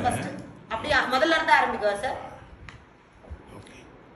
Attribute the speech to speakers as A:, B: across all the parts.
A: first அப்படியா முதல்ல இருந்து ஆரம்பிக்கவா சார்
B: ஓகே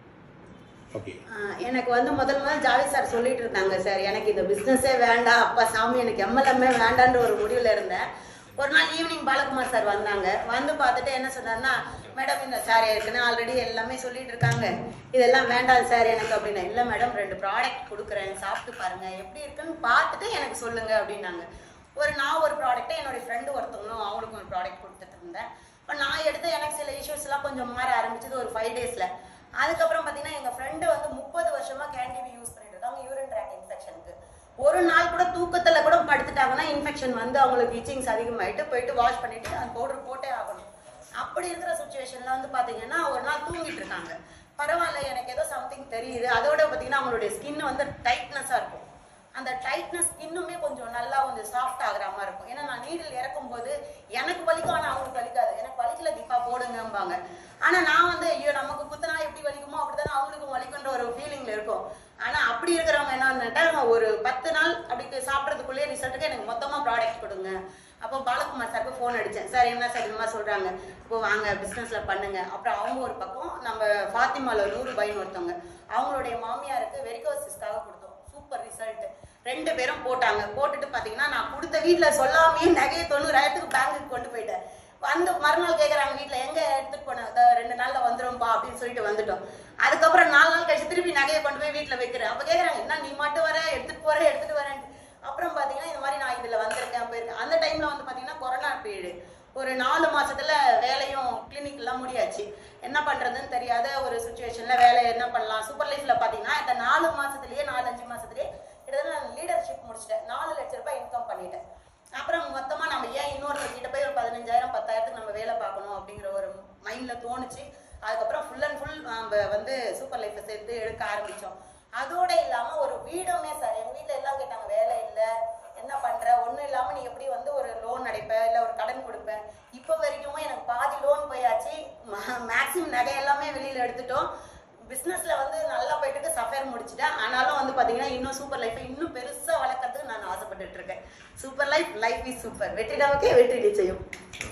B: ஓகே
A: ஆஹ் எனக்கு வந்து முதல் முதல் ஜாவி சார் சொல்லிட்டு இருந்தாங்க சார் எனக்கு இந்த பிஸ்னஸே வேண்டாம் அப்பா சாமி எனக்கு எம்எல்எம்ஏ வேண்டான்ற ஒரு முடிவில் இருந்தேன் ஒரு நாள் ஈவினிங் பாலகுமார் சார் வந்தாங்க வந்து பார்த்துட்டு என்ன சொன்னார்னா மேடம் இந்த சார் ஏற்கனவே ஆல்ரெடி எல்லாமே சொல்லிட்டு இருக்காங்க இதெல்லாம் வேண்டாம் சார் எனக்கு அப்படின்னா இல்லை மேடம் ரெண்டு ப்ராடக்ட் கொடுக்குறேன் சாப்பிட்டு பாருங்க எப்படி இருக்குன்னு பார்த்துட்டு எனக்கு சொல்லுங்க அப்படின்னாங்க ஒரு நான் ஒரு ப்ராடக்ட்டை என்னுடைய ஃப்ரெண்டு ஒருத்தவங்களும் அவங்களுக்கும் ஒரு ப்ராடக்ட் கொடுத்துட்டு இருந்தேன் இப்போ நான் எடுத்து எனக்கு சில இஷ்யூஸ்லாம் கொஞ்சம் மாற ஆரம்பிச்சது ஒரு ஃபைவ் டேஸில் அதுக்கப்புறம் பார்த்தீங்கன்னா எங்கள் ஃப்ரெண்டு வந்து முப்பது வருஷமா கேண்டிவி யூஸ் பண்ணிட்டு இருக்காங்க யூரின் ட்ராக் இன்ஃபெக்ஷனுக்கு ஒரு நாள் கூட தூக்கத்துல கூட படுத்துட்டாங்கன்னா இன்ஃபெக்ஷன் வந்து அவங்களுக்கு இச்சிங்ஸ் அதிகமாயிட்டு போயிட்டு வாஷ் பண்ணிட்டு அந்த பவுடர் போட்டே ஆகணும் அப்படி இருக்கிற சுச்சுவேஷன்ல வந்து பாத்தீங்கன்னா ஒரு நாள் தூங்கிட்டு இருக்காங்க பரவாயில்ல எனக்கு ஏதோ சம்திங் தெரியுது அதோட பாத்தீங்கன்னா அவங்களுடைய ஸ்கின் வந்து டைட்னஸா இருக்கும் அந்த டைட்னஸ் இன்னுமே கொஞ்சம் நல்லா கொஞ்சம் சாஃப்ட் ஆகுற மாதிரி இருக்கும் ஏன்னா நான் நீடில் இறக்கும் போது எனக்கு வலிக்கும் ஆனா அவங்களுக்கு வலிக்காது எனக்கு வலிக்கல தீபா போடுங்கம்பாங்க ஆனா நான் வந்து ஐயோ நமக்கு குத்துனா எப்படி வலிக்குமோ அப்படித்தானே அவங்களுக்கும் வலிக்குன்ற ஒரு ஃபீலிங்ல இருக்கும் ஆனா அப்படி இருக்கிறவங்க என்னன்னா ஒரு பத்து நாள் அப்படி சாப்பிட்றதுக்குள்ளேயே ரிசல்ட்டுக்கு எனக்கு மொத்தமா ப்ராடக்ட் கொடுங்க அப்போ பாலகுமார் சாருக்கு ஃபோன் அடிச்சேன் சார் என்ன சார் இந்த மாதிரி சொல்றாங்க இப்போ வாங்க பிசினஸ்ல பண்ணுங்க அப்புறம் அவங்க ஒரு பக்கம் நம்ம ஃபாத்திமால நூறு பையன் ஒருத்தவங்க அவங்களுடைய மாமியாருக்கு வெரிகோசிஸ்க்காக கொடுத்தோம் சூப்பர் ரிசல்ட் ரெண்டு பேரும் போட்டாங்க போட்டுட்டு பாத்தீங்கன்னா நான் கொடுத்த வீட்ல சொல்லாமே நகையை தொண்ணூறாயிரத்துக்கு பேங்க்குக்கு கொண்டு போயிட்டேன் வந்து மறுநாள் கேக்குறாங்க வீட்ல எங்க எடுத்துட்டு போன "இதோ ரெண்டு நாள்ல வந்துரும்பா அப்படின்னு சொல்லிட்டு வந்துட்டோம் அதுக்கப்புறம் நாலு நாள் கழிச்சு திருப்பி நகையை கொண்டு போய் வீட்ல வைக்கிறேன் அப்ப கேக்குறாங்க என்ன நீ மட்டும் வர எடுத்துட்டு போற எடுத்துட்டு வரேன் அப்புறம் பாத்தீங்கன்னா இந்த மாதிரி நான் இதுல வந்திருக்கேன் போயிருக்கேன் அந்த டைம்ல வந்து பாத்தீங்கன்னா கொரோனா பீரியடு ஒரு நாலு மாசத்துல வேலையும் கிளினிக் எல்லாம் முடியாச்சு என்ன பண்றதுன்னு தெரியாத ஒரு சுச்சுவேஷன்ல வேலை என்ன பண்ணலாம் சூப்பர் லைஃப்ல பாத்தீங்கன்னா இந்த நாலு மாசத்துலயே நாலு அஞ்சு மாசத்துலயே கிட்டத்தட்ட நான் லீடர்ஷிப் முடிச்சிட்டேன் நாலு லட்ச ரூபாய் இன்கம் பண்ணிட்டேன் அப்புறம் மொத்தமா நம்ம ஏன் இன்னொருத்தர்கிட்ட போய் ஒரு பதினஞ்சாயிரம் பத்தாயிரத்துக்கு நம்ம வேலை பார்க்கணும் அப்படிங்கிற ஒரு மைண்ட்ல தோணுச்சு அதுக்கப்புறம் ஃபுல் அண்ட் ஃபுல் நம்ம வந்து சூப்பர் லைஃப்பை சேர்த்து எடுக்க ஆரம்பிச்சோம் அதோட இல்லாம ஒரு வீடுமே சார் எங்க வீட்ல எல்லாம் கேட்டாங்க வேலை இல்ல என்ன பண்ற ஒண்ணும் இல்லாம நீ எப்படி வந்து ஒரு லோன் அடைப்ப இல்ல ஒரு கடன் கொடுப்ப இப்போ வரைக்கும் எனக்கு பாதி லோன் போயாச்சு மேக்ஸிமம் நகை எல்லாமே வெளியில எடுத்துட்டோம் பிசினஸ்ல வந்து நல்லா போயிட்டு சஃபேர் முடிச்சிட்டேன் ஆனாலும் வந்து பாத்தீங்கன்னா இன்னும் சூப்பர் லைஃப் இன்னும் பெருசா வளர்க்கறதுக்கு நான் ஆசைப்பட்டுட்டு இருக்கேன் super life life is super வெற்றி நமக்கே வெற்றி நிச்சயம்